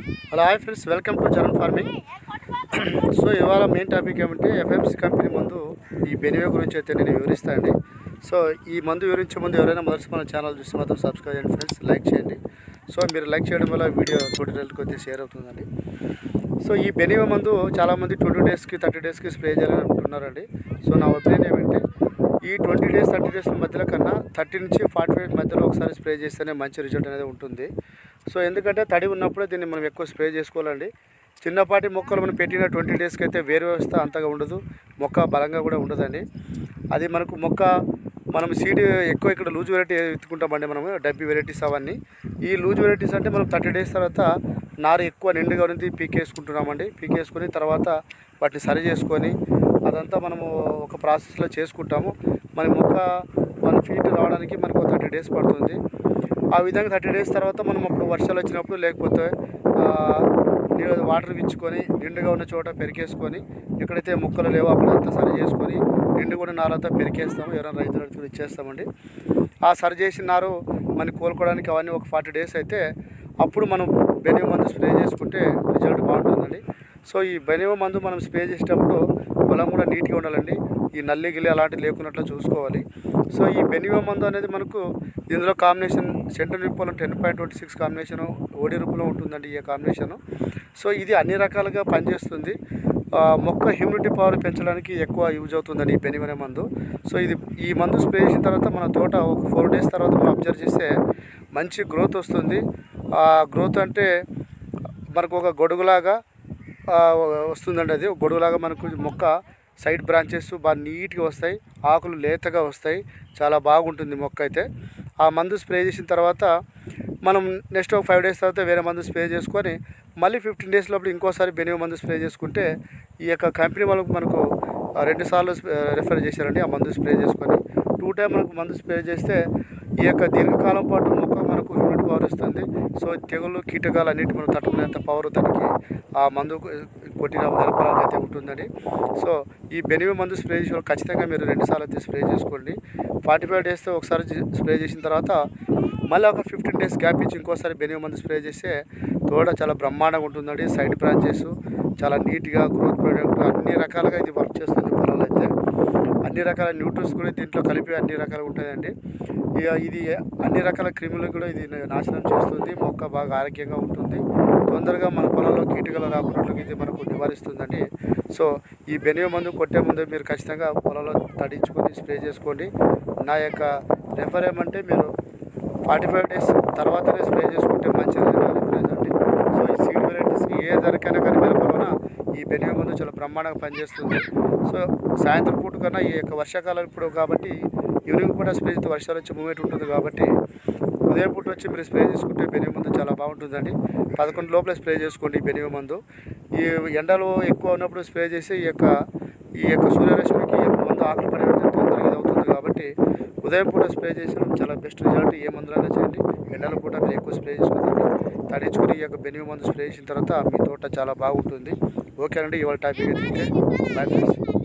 hello hi friends welcome to Charan farming so ఇవాళ main topic ఏమంటే FMC company మందు ఈ బెనివే గురించి అయితే నేను వివరిస్తానండి సో ఈ మందు వివరించే ముందు ఎవరైనా మొదటి మన ఛానల్ చూస్తే మాత్రం సబ్స్క్రైబ్ చేయండి ఫ్రెండ్స్ లైక్ చేయండి సో మీరు లైక్ చేయడం వల్ల వీడియో తోటి కొద్దిగా షేర్ అవుతుందండి సో ఈ బెనివే మందు చాలామంది ట్వంటీ డేస్కి థర్టీ డేస్కి స్ప్రే చేయాలని అంటున్నారండి సో నా ఒపీనియన్ ఏమంటే ఈ ట్వంటీ డేస్ థర్టీ డేస్ మధ్యలో కన్నా థర్టీ నుంచి ఫార్టీ ఫైవ్ మధ్యలో ఒకసారి స్ప్రే చేస్తేనే మంచి రిజల్ట్ అనేది ఉంటుంది సో ఎందుకంటే తడి ఉన్నప్పుడే దీన్ని మనం ఎక్కువ స్ప్రే చేసుకోవాలండి చిన్నపాటి మొక్కలు మనం పెట్టిన ట్వంటీ డేస్కి అయితే వేరు వ్యవస్థ అంతగా ఉండదు మొక్క బలంగా కూడా ఉండదండి అది మనకు మొక్క మనం సీడ్ ఎక్కువ ఇక్కడ లూజ్ వెరైటీ ఎత్తుకుంటామండి మనము డబ్బీ వెరైటీస్ అవన్నీ ఈ లూజ్ వెరైటీస్ అంటే మనం థర్టీ డేస్ తర్వాత నారు ఎక్కువ నిండుగా ఉన్నది పీకేసుకుంటున్నామండి పీకేసుకొని తర్వాత వాటిని సరి చేసుకొని అదంతా మనము ఒక ప్రాసెస్లో చేసుకుంటాము మన మొక్క వన్ ఫీట్ రావడానికి మనకు థర్టీ డేస్ పడుతుంది ఆ విధంగా థర్టీ డేస్ తర్వాత మనం అప్పుడు వర్షాలు వచ్చినప్పుడు లేకపోతే ఆ, నీళ్ళు వాటర్ ఇచ్చుకొని నిండుగా ఉన్న చోట పెరికేసుకొని ఎక్కడైతే మొక్కలు లేవో అక్కడ అంతా సరి చేసుకొని నిండుగా ఉన్న నారంతా పెరికేస్తాము ఎవరైనా రైతులకు కూడా ఇచ్చేస్తామండి ఆ సరి చేసిన నారు మనకి కోలుకోవడానికి అవన్నీ ఒక ఫార్టీ డేస్ అయితే అప్పుడు మనం బెనివ మందు స్ప్రే చేసుకుంటే రిజల్ట్ బాగుంటుందండి సో ఈ బెనివ మందు మనం స్ప్రే చేసేటప్పుడు పొలం కూడా నీట్గా ఉండాలండి ఈ నల్లి గిల్లి అలాంటివి లేకున్నట్లు చూసుకోవాలి సో ఈ బెనివ మందు అనేది మనకు ఇందులో కాంబినేషన్ సెంటర్ రూపంలో ten point twenty six combination OD రూపంలో ఉంటుందండి ఈ కాంబినేషన్ సో ఇది అన్ని రకాలుగా పనిచేస్తుంది ఆ, మొక్క హ్యూమిడిటీ పవర్ పెంచడానికి ఎక్కువ యూజ్ అవుతుందండి ఈ బెనివనే మందు సో ఇది ఈ మందు స్ప్రే చేసిన తర్వాత మన తోట ఒక ఫోర్ డేస్ తర్వాత మనం అబ్జర్వ్ చేస్తే మంచి గ్రోత్ వస్తుంది ఆ గ్రోత్ అంటే మనకు ఒక గొడుగులాగా ఆ, వస్తుందండి అది ఒక గొడుగులాగా మనకు మొక్క సైడ్ బ్రాంచెస్ బాగా నీట్గా వస్తాయి ఆకులు లేతగా వస్తాయి చాలా బాగుంటుంది మొక్క అయితే ఆ మందు స్ప్రే చేసిన తర్వాత మనం నెక్స్ట్ ఒక ఫైవ్ డేస్ తర్వాత వేరే మందు స్ప్రే చేసుకొని మళ్ళీ ఫిఫ్టీన్ డేస్ లోపల ఇంకోసారి బెనివ మందు స్ప్రే చేసుకుంటే ఈ యొక్క కంపెనీ వాళ్ళకు మనకు ఆ, రెండు సార్లు రెఫర్ చేశారండి ఆ మందు స్ప్రే చేసుకొని టూ టైం మనకు మందు స్ప్రే చేస్తే ఈ యొక్క దీర్ఘకాలం పాటు మొక్క మనకు హ్యూమిడ్ పవర్ ఇస్తుంది సో తెగులు కీటకాలు అన్నిటి మనం తట్టుకునేంత పవర్ దానికి ఆ మందు కొట్టిన నిలపడానికి అయితే ఉంటుందండి సో ఈ బెనివి మందు స్ప్రే చేసిన వాళ్ళు ఖచ్చితంగా మీరు రెండు సార్లు అయితే స్ప్రే చేసుకోండి ఫార్టీ ఫైవ్ డేస్తో ఒకసారి చే- స్ప్రే చేసిన తర్వాత మళ్ళీ ఒక ఫిఫ్టీన్ డేస్ గ్యాప్ ఇచ్చి ఇంకోసారి బెనివి మందు స్ప్రే చేస్తే తోట చాలా బ్రహ్మాండంగా ఉంటుందండి సైడ్ బ్రాంచెస్ చాలా నీట్గా గ్రోత్ ప్రొడక్ట్ అన్ని రకాలుగా ఇది వర్క్ చేస్తుంది పొలాలు అయితే అన్ని రకాల న్యూట్రన్స్ కూడా దీంట్లో కలిపి అన్ని రకాలు ఉంటాయండి ఇక ఇది అన్ని రకాల క్రిములు కూడా ఇది నాశనం చేస్తుంది మొక్క బాగా ఆరోగ్యంగా ఉంటుంది తొందరగా మన పొలంలో కీటకాలు రాకున్నట్లు ఇది మనకు నివారిస్తుందండి సో ఈ బెనివ మందు కొట్టే ముందు మీరు ఖచ్చితంగా పొలంలో తడించుకొని స్ప్రే చేసుకోండి నా యొక్క రెఫర్ ఏమంటే మీరు ఫార్టీ ఫైవ్ డేస్ తర్వాతనే స్ప్రే చేసుకుంటే మంచిది నా రిఫరెన్స్ అండి సో ఈ సీడ్ వెరైటీస్కి ఏ ధరకైనా కానీ మిరపలోన ఈ బెనివ మందు చాలా బ్రహ్మాండంగా పనిచేస్తుంది సో సాయంత్రం పూట కన్నా ఈ యొక్క వర్షాకాలం ఇప్పుడు కాబట్టి ఈవినింగ్ పూట స్ప్రే చేస్తే వర్షాలు వచ్చే మూమెంట్ ఉంటుంది కాబట్టి ఉదయం పూట వచ్చి మీరు స్ప్రే చేసుకుంటే బెనివ మందు చాలా బాగుంటుందండి పదకొండు లోపల స్ప్రే చేసుకోండి ఈ బెనివ మందు ఈ ఎండలు ఎక్కువ ఉన్నప్పుడు స్ప్రే చేసి ఈ యొక్క ఈ యొక్క సూర్యరశ్మికి ఈ యొక్క మందు ఆకులు పడే తొందరగా ఇది అవుతుంది కాబట్టి ఉదయం పూట స్ప్రే చేసిన చాలా బెస్ట్ రిజల్ట్ ఏ మందులైనా చేయండి ఎండల పూట మీరు ఎక్కువ స్ప్రే చేసుకుంటే తడించుకుని ఈ యొక్క బెనివ మందు స్ప్రే చేసిన తర్వాత మీ తోట చాలా బాగుంటుంది ఓకేనండి ఇవాళ టాపిక్ అయితే బాయ్ ఫ్రెండ్స్